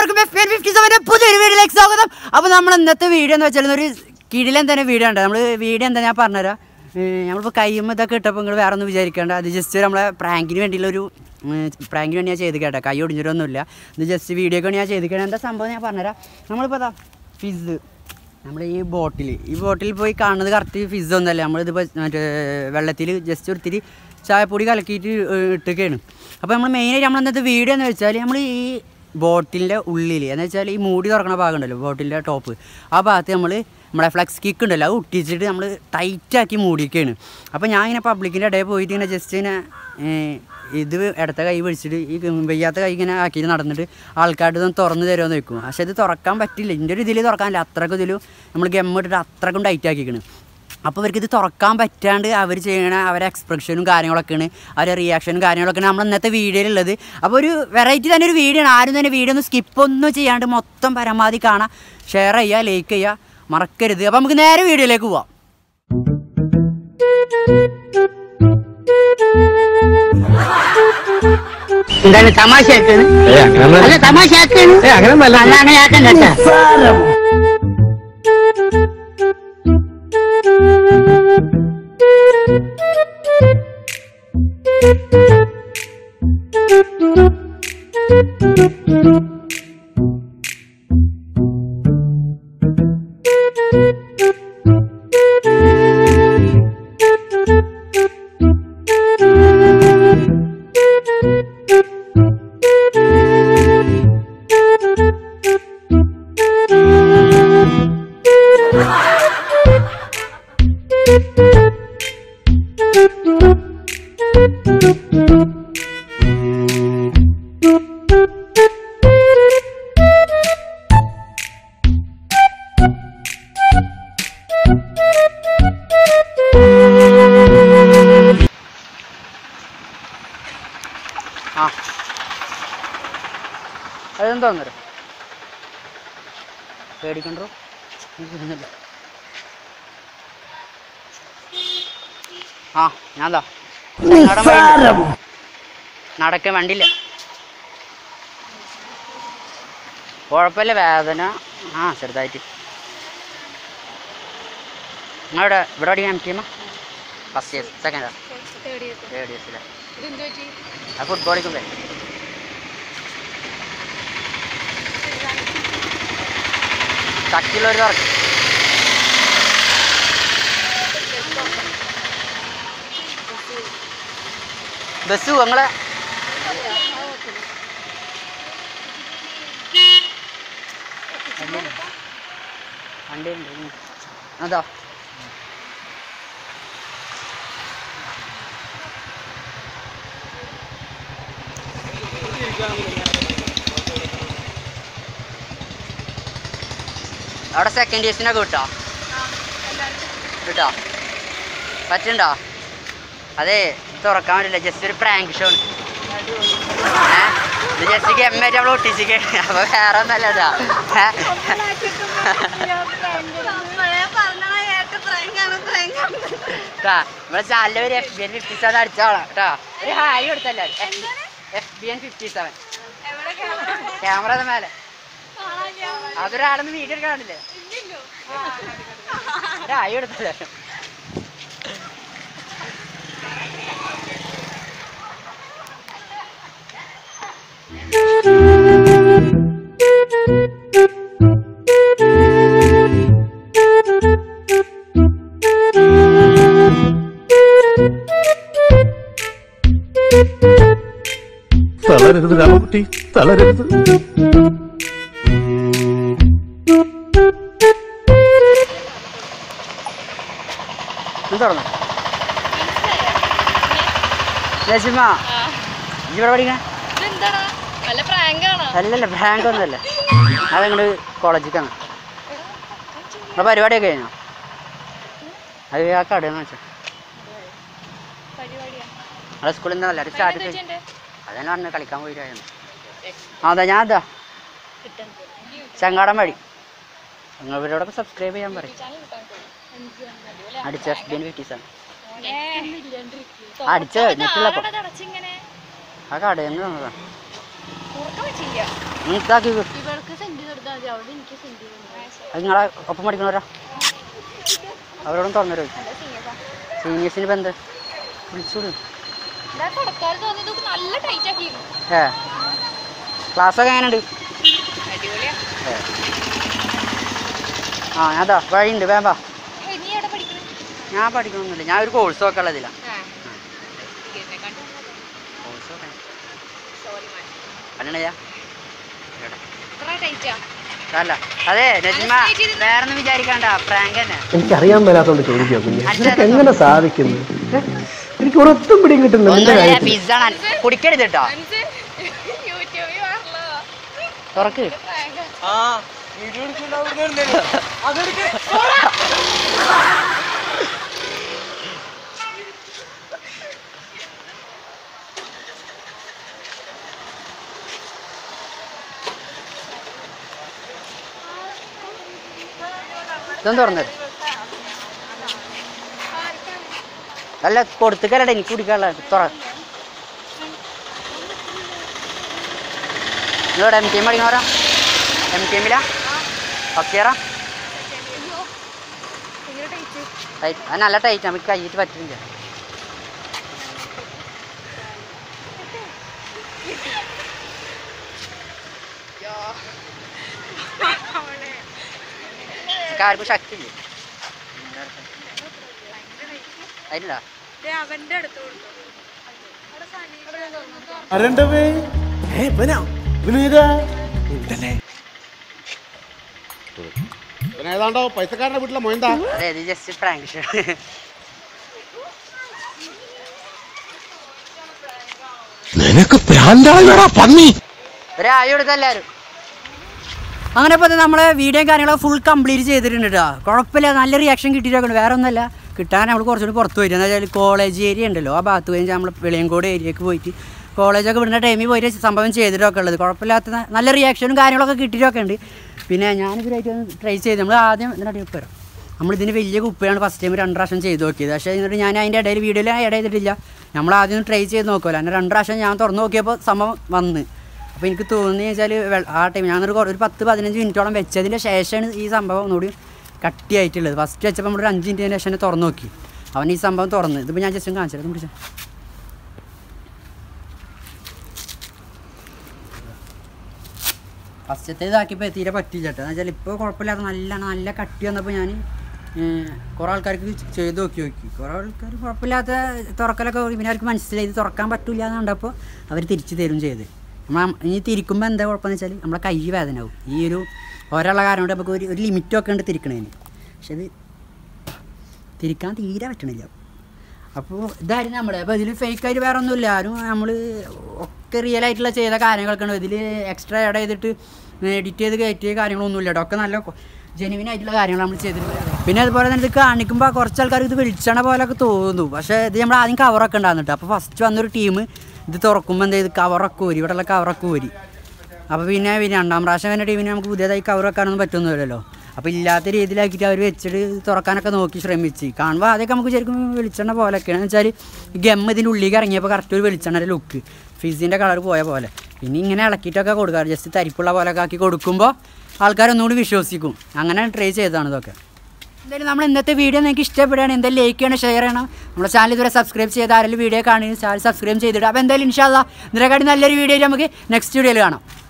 എല്ലാവർക്കും F N fifty സെവൻ്റെ പുതിയൊരു വീഡിയോയിലേക്ക് സ്വാഗതം അപ്പോൾ നമ്മൾ ഇന്നത്തെ വീഡിയോ എന്ന് വെച്ചാൽ ഒരു കിടിലൻ തന്നെ വീഡിയോ ഉണ്ട് നമ്മൾ വീഡിയോ എന്താ ഞാൻ പറഞ്ഞുതരാം ഏഹ് നമ്മളിപ്പോൾ കയ്യുമ്പോൾ ഇതൊക്കെ ഇട്ടപ്പോൾ നിങ്ങൾ വേറെ ഒന്നും വിചാരിക്കേണ്ട അത് ജസ്റ്റ് നമ്മളെ പ്രാങ്കിന് വേണ്ടിയുള്ള ഒരു പ്രാങ്കിന് വേണ്ടി ഞാൻ ചെയ്ത് കേട്ടോ കൈ ഒടിഞ്ഞിട്ടൊന്നുമില്ല ഇത് ജസ്റ്റ് വീഡിയോക്ക് വേണ്ടി ഞാൻ ചെയ്ത് കേട്ടോ എന്താ സംഭവം ഞാൻ പറഞ്ഞുതരാം നമ്മളിപ്പോൾ അതാ ഫിസ് നമ്മൾ ഈ ബോട്ടിൽ ഈ ബോട്ടിൽ പോയി കാണുന്നത് കറക്റ്റ് ഫിസ് ഒന്നല്ല നമ്മളിതിപ്പോൾ മറ്റേ വെള്ളത്തിൽ ജസ്റ്റ് ഒത്തിരി ചായപ്പൊടി കലക്കിയിട്ട് ഇട്ടൊക്കെയാണ് അപ്പോൾ നമ്മൾ മെയിനായിട്ട് നമ്മൾ ഇന്നത്തെ വീഡിയോ എന്ന് വെച്ചാൽ നമ്മൾ ഈ ബോട്ടിലിൻ്റെ ഉള്ളിൽ എന്ന് വെച്ചാൽ ഈ മൂടി തുറക്കുന്ന ഭാഗം ഉണ്ടല്ലോ ബോട്ടിലിൻ്റെ ടോപ്പ് ആ ഭാഗത്ത് നമ്മൾ നമ്മുടെ ഫ്ലെക്സ് കിക്ക് ഉണ്ടല്ലോ അത് ഒട്ടിച്ചിട്ട് നമ്മൾ ടൈറ്റാക്കി മൂടിയൊക്കെയാണ് അപ്പോൾ ഞാൻ ഇങ്ങനെ പബ്ലിക്കിൻ്റെ ഇടയിൽ പോയിട്ട് ഇങ്ങനെ ജസ്റ്റ് ഇങ്ങനെ ഏഹ്, ഇത് ഇടത്ത കൈ പിടിച്ചിട്ട് ഈ വയ്യാത്ത കൈ ഇങ്ങനെ ആക്കിയിട്ട് നടന്നിട്ട് ആൾക്കാരുടെ ഇതൊന്ന് തുറന്ന് തരുമെന്ന് വെക്കും പക്ഷെ ഇത് തുറക്കാൻ പറ്റില്ല ഇതിൻ്റെ ഒരു ഇതിൽ തുറക്കാനില്ല അത്രക്കും ഇതിലും നമ്മൾ ഗമ്മിട്ടിട്ട് അത്രക്കും ടൈറ്റ് ആക്കിക്കണ് അപ്പോൾ അവർക്ക് ഇത് തുറക്കാൻ പറ്റാണ്ട് അവർ ചെയ്യണ അവരെ എക്സ്പ്രഷനും കാര്യങ്ങളൊക്കെയാണ് അവരെ റിയാക്ഷനും കാര്യങ്ങളൊക്കെയാണ് നമ്മൾ ഇന്നത്തെ വീഡിയോയിലുള്ളത് അപ്പോൾ ഒരു വെറൈറ്റി തന്നെ ഒരു വീഡിയോ ആണ് ആരും തന്നെ വീഡിയോ ഒന്ന് സ്കിപ്പ് ഒന്നും ചെയ്യാണ്ട് മൊത്തം പരമാവധി കാണാം ഷെയർ ചെയ്യുക ലൈക്ക് ചെയ്യുക മറക്കരുത് അപ്പോൾ നമുക്ക് നേരെ വീഡിയോയിലേക്ക് പോവാം എന്താണ് തമാശയാക്കാണ് അല്ല തമാശയാക്കാണ് അല്ലാണ്ട് ആക്കണ്ട കേട്ടാ ആ അതെന്താ അന്നേരം പേടിക്കണ്ടോ എനിക്കൊന്നുമില്ല. ആ ഞാൻതാ നടക്കാൻ വണ്ടിയില്ല കുഴപ്പമില്ല വേദന ആ ചെറുതായിട്ട് നിങ്ങളുടെ ഇവിടെ പഠിക്കാൻ M T M first year second third ഇയേഴ്സിലെ ആ ഫുട്ബോളിൽ പോയി ശക്തിയുള്ളവർ തുറക്കും ബസ് ഞങ്ങളെ വണ്ടി ഉണ്ട് ഉം. അതാ അവിടെ സെക്കൻഡ് ഇയേഴ്സിനൊക്കെ കിട്ടോ കിട്ടോ പറ്റുണ്ടോ അതെ ഇത് തുറക്കാൻ പറ്റില്ല ജസ്റ്റ് ഒരു പ്രാങ്ക് ഷോ ആണ് ഏ? ഇത് ജസ്റ്റ് ഗമ്മായിട്ട് നമ്മൾ ഒട്ടിച്ചിക്ക് അപ്പൊ വേറെ ഒന്നല്ല ഇതാ ഏ? ട്ടാ, നമ്മളെ ചാനലിൽ ഒരു F B N fifty seven അടിച്ചോളാം കേട്ടോ ഒരു ഹായ് കൊടുത്തല്ലേ F B N fifty seven camera മേലെ അതൊരാളൊന്ന് വീഡിയോ എടുക്കാണില്ലേ ഒരു ഹായ് കൊടുത്തല്ലേ തളരരുത് രാമകുട്ടി തളരരുത് ഇത് തുറന്നു ലക്ഷ്മ ഇജ്ജ് ഇവിടെ പഠിക്കണേ ഇതെന്താടാ വല്ല പ്രാങ്കാണോ അല്ലല്ല ബാങ്ക് ഒന്നുമല്ല അതങ്ങോട്ട് കോളേജിലേക്കാണ് നമ്മുടെ പരിപാടിയൊക്കെ കഴിഞ്ഞോ അത് ആ കടയെന്ന് വെച്ചാൽ പരിപാടിയാ നമ്മളെ സ്കൂളിൽ നിന്ന് എല്ലാവരും സ്റ്റാർട്ട് ചെയ്തു എന്റെ അതന്നെ പറഞ്ഞു കളിക്കാൻ പോയിട്ടായിരുന്നു അതാ ഞാൻ അതാ കിട്ടൻ ചങ്ങാടൻ വഴി നിങ്ങൾ ഇവരോടൊക്കെ സബ്സ്ക്രൈബ് ചെയ്യാൻ പറയും അടിച്ച എഫ് ബി ഫിഫ്റ്റി സെവൻ അടിച്ച നെറ്റുള്ളപ്പോ അടച്ചിങ്ങനെ ആ കടയിൽ നിന്ന് തന്നതാ ഉറക്കം വെച്ചില്ല നീ ഇതാക്കി ഇവൾക്ക് സെന്റ് കൊടുത്താൽ മതി അവിടെ എനിക്ക് സെന്റ് അത് നിങ്ങളെ ഒപ്പം പഠിക്കണവരാ അവരോടും തുറന്നു സീനിയേഴ്സിന് ഇപ്പം എന്ത് വിളിച്ചോളൂ എന്താ തുടക്കാറ് തോന്നിയത് നല്ല ടൈറ്റ് ആക്കിയിരുന്നു ഏ ക്ലാസ്സൊക്കെ എങ്ങനെയുണ്ട് അടിപൊളിയാ ഏ. ആ ഞാൻ അതാ വഴിയുണ്ട് വേം വാ ഏയ്, നീ എവിടെ പഠിക്കണേ ഞാൻ പഠിക്കണമെന്നില്ല ഞാൻ ഒരു കോഴ്സ് ഒക്കെ ഉള്ളതിലാണ് ആ ഇതിനെ കണ്ടു കോഴ്സ് ഒക്കെ സോറി മാൻ കണ്ടണയാ ഇത്ര ടൈറ്റാ അല്ല അതെ നജിമ വേറൊന്നും വിചാരിക്കണ്ട പ്രാങ്ക് തന്നെ എനിക്കറിയാൻ മേലാത്തോണ്ട് ചോദിക്കുക കുഞ്ഞ് അച്ഛൻ നിനക്ക് എങ്ങനെ സാധിക്കുന്നു ഏ? എനിക്ക് ഒരൊത്തും പിടിയും കിട്ടുന്നില്ല നിന്റെ ഒന്നുമില്ല കാര്യത്തിൽ പിസ്സ കുടിക്കരുത് കേട്ടോ യൂട്യൂബിൽ വരണോ തുറക്ക് ഇതൊന്നും തുറന്നത് അല്ല കൊടുത്തുക്കല്ലട എനിക്ക് കുടിക്കാനുള്ള തുറ നിങ്ങളോട് എം ടി എം പഠിക്കണവരാ എം ടി എമ്മിലാ ഫസ്റ്റ് ഇയറാ ടൈറ്റ് അത് നല്ല ടൈറ്റ് നമുക്ക് കയ്യിട്ട് പറ്റുന്നില്ല നമുക്ക് ആർക്കും ശക്തിയില്ല അതില്ല അവന്റെ അടുത്ത് കൊടുത്തു ആരണ്ടവേ ഏ ഇവനാ ഇവനേതാ ഉണ്ടല്ലേ ഏതാണ്ടോ പൈസക്കാരന്റെ വീട്ടിലെ മൊയന്താ അതെ ഇത് ജസ്റ്റ് പ്രാങ്ക് ഷോ നിനക്ക് പ്രാന്താളാ പന്നി ഒരായ കൊടുത്ത എല്ലാവരും അങ്ങനെ ഇപ്പോൾ നമ്മളെ വീഡിയോയും കാര്യങ്ങളൊക്കെ ഫുൾ കംപ്ലീറ്റ് ചെയ്തിട്ടുണ്ട് കേട്ടോ കുഴപ്പമില്ല നല്ല റിയാക്ഷൻ കിട്ടിയിട്ടൊക്കെ വേറെ ഒന്നുമല്ല കിട്ടാൻ നമ്മൾ കുറച്ചുകൂടി പുറത്ത് പോയിട്ട് എന്താ വെച്ചാൽ കോളേജ് ഏരിയ ഉണ്ടല്ലോ ആ ഭാഗത്ത് പോയി നമ്മൾ വെളിയങ്കോട് ഏരിയക്ക് പോയിട്ട് കോളേജൊക്കെ വിടുന്ന ടൈമിൽ പോയിട്ട് സംഭവം ചെയ്തിട്ടൊക്കെ ഉള്ളത് കുഴപ്പമില്ലാത്ത ന- നല്ല റിയാക്ഷനും കാര്യങ്ങളൊക്കെ കിട്ടിയിട്ടൊക്കെ ഉണ്ട് പിന്നെ ഞാനിതിനായിട്ട് ഒന്ന് ട്രൈ ചെയ്ത് നമ്മൾ ആദ്യം ഇതിനടി ഉപ്പരം നമ്മൾ ഇതിന് വലിയ കുപ്പയാണ് ഫസ്റ്റ് ടൈം രണ്ട് പ്രാവശ്യം ചെയ്ത് നോക്കിയത് പക്ഷേ എന്നിട്ട് ഞാൻ അതിൻ്റെ ഇടയിൽ വീഡിയോയിൽ ഇട ചെയ്തിട്ടില്ല നമ്മൾ ആദ്യം ട്രൈ ചെയ്ത് നോക്കുമല്ലോ അങ്ങനെ രണ്ട് പ്രാവശ്യം ഞാൻ തുറന്ന് നോക്കിയപ്പോൾ സംഭവം വന്ന് അപ്പോൾ എനിക്ക് തോന്നി വെച്ചാൽ ആ ടൈം ഞാനൊരു കുറ- ഒരു പത്ത് പതിനഞ്ച് മിനിറ്റോളം വെച്ചതിൻ്റെ ശേഷമാണ് ഈ സംഭവം ഒന്നുകൂടി കട്ടിയായിട്ടുള്ളത് ഫസ്റ്റ് വെച്ചപ്പോൾ നമ്മളൊരു അഞ്ച് മിനിറ്റിന് ശേഷം തുറന്ന് നോക്കി അവൻ ഈ സംഭവം തുറന്ന് ഇതിപ്പോൾ ഞാൻ ജസ്റ്റ് കാണിച്ചത് പിടിച്ച ഫസ്റ്റത്തെ ഇതാക്കിയപ്പോൾ തീരെ പറ്റില്ല കേട്ടോ എന്ന് വെച്ചാൽ ഇപ്പോൾ കുഴപ്പമില്ലാത്ത നല്ല നല്ല കട്ടി വന്നപ്പോൾ ഞാൻ കുറേ ആൾക്കാർക്ക് ചെയ്ത് നോക്കി നോക്കി കുറേ ആൾക്കാർ കുഴപ്പമില്ലാത്ത തുറക്കലൊക്കെ പിന്നെ അവർക്ക് മനസ്സിലായി ഇത് തുറക്കാൻ പറ്റില്ല എന്ന് കണ്ടപ്പോൾ അവർ തിരിച്ച് തരും ചെയ്ത് നമ്മൾ ഇനി തിരിക്കുമ്പോൾ എന്താ കുഴപ്പമെന്ന് വെച്ചാൽ നമ്മളെ കൈ വേദനയാവും ഈ ഒരു ഒരാളുടെ കാരണം കൊണ്ട് നമുക്ക് ഒരു ഒരു ലിമിറ്റൊക്കെ ഉണ്ട് തിരിക്കണതിന് പക്ഷെ ഇത് തിരിക്കാൻ തീരെ പറ്റണില്ല അപ്പോൾ ഇതായിരുന്നു നമ്മുടെ അപ്പോൾ ഇതിൽ ഫേക്ക് ആയിട്ട് വേറെ ഒന്നുമില്ല ആരും നമ്മൾ ഒക്കെ റിയൽ ആയിട്ടുള്ള ചെയ്ത കാര്യങ്ങളൊക്കെയാണ് ഇതിൽ എക്സ്ട്രാ ആഡ് ചെയ്തിട്ട് എഡിറ്റ് ചെയ്ത് കയറ്റിയ കാര്യങ്ങളൊന്നുമില്ല കേട്ടോ ഒക്കെ നല്ല ജെനുവിൻ ആയിട്ടുള്ള കാര്യങ്ങൾ നമ്മൾ ചെയ്തിട്ടുണ്ട് പിന്നെ അതുപോലെ തന്നെ ഇത് കാണിക്കുമ്പോൾ കുറച്ച് ആൾക്കാർക്ക് ഇത് വിളിച്ചണ പോലെയൊക്കെ തോന്നും പക്ഷേ ഇത് നമ്മൾ ആദ്യം കവറൊക്കെ ഉണ്ടാകുന്നുണ്ട് അപ്പോൾ ഫസ്റ്റ് വന്നൊരു ടീം ഇത് തുറക്കുമ്പോൾ എന്ത് ചെയ്ത് കവറൊക്കെ ഊരി ഇവിടെയുള്ള കവറൊക്കെ ഊരി അപ്പോൾ പിന്നെ പിന്നെ രണ്ടാം പ്രാവശ്യം വരുന്ന ടീമിന് നമുക്ക് പുതിയതായി കവർ വെക്കാനൊന്നും പറ്റുന്നില്ലല്ലോ അപ്പോൾ ഇല്ലാത്ത രീതിയിലാക്കിയിട്ട് അവർ വെച്ചിട്ട് തുറക്കാനൊക്കെ നോക്കി ശ്രമിച്ച് കാണുമ്പോൾ ആദ്യമൊക്കെ നമുക്ക് ശരിക്കും വെളിച്ചെണ്ണ പോലെയൊക്കെയാണ് എന്ന് വെച്ചാൽ ഈ ഗം ഇതിൻ്റെ ഉള്ളിലേക്ക് ഇറങ്ങിയപ്പോൾ കറക്റ്റ് ഒരു വെളിച്ചെണ്ണയുടെ ലുക്ക് ഫിസിൻ്റെ കളർ പോയ പോലെ പിന്നെ ഇങ്ങനെ ഇളക്കിയിട്ടൊക്കെ കൊടുക്കാറ് ജസ്റ്റ് തരിപ്പുള്ള പോലെയൊക്കെ ആക്കി കൊടുക്കുമ്പോൾ ആൾക്കാരൊന്നുകൂടി വിശ്വസിക്കും അങ്ങനെ ട്രൈ ചെയ്തതാണ് ഇതൊക്കെ എന്തായാലും നമ്മൾ ഇന്നത്തെ വീഡിയോ നിങ്ങൾക്ക് ഇഷ്ടപ്പെടുകയാണ് എന്തായാലും ലൈക്ക് ചെയ്യണം ഷെയർ ചെയ്യണം നമ്മുടെ ചാനൽ ഇതുവരെ സബ്സ്ക്രൈബ് ചെയ്ത് ആരെങ്കിലും വീഡിയോ കാണുകയും ചാനൽ സബ്സ്ക്രൈബ് ചെയ്തിട്ട് അപ്പോൾ എന്തായാലും ഇൻഷാല്ല ഇതിനെക്കാട്ടി നല്ലൊരു വീഡിയോ നമുക്ക് നെക്സ്റ്റ് വീഡിയോയിൽ കാണാം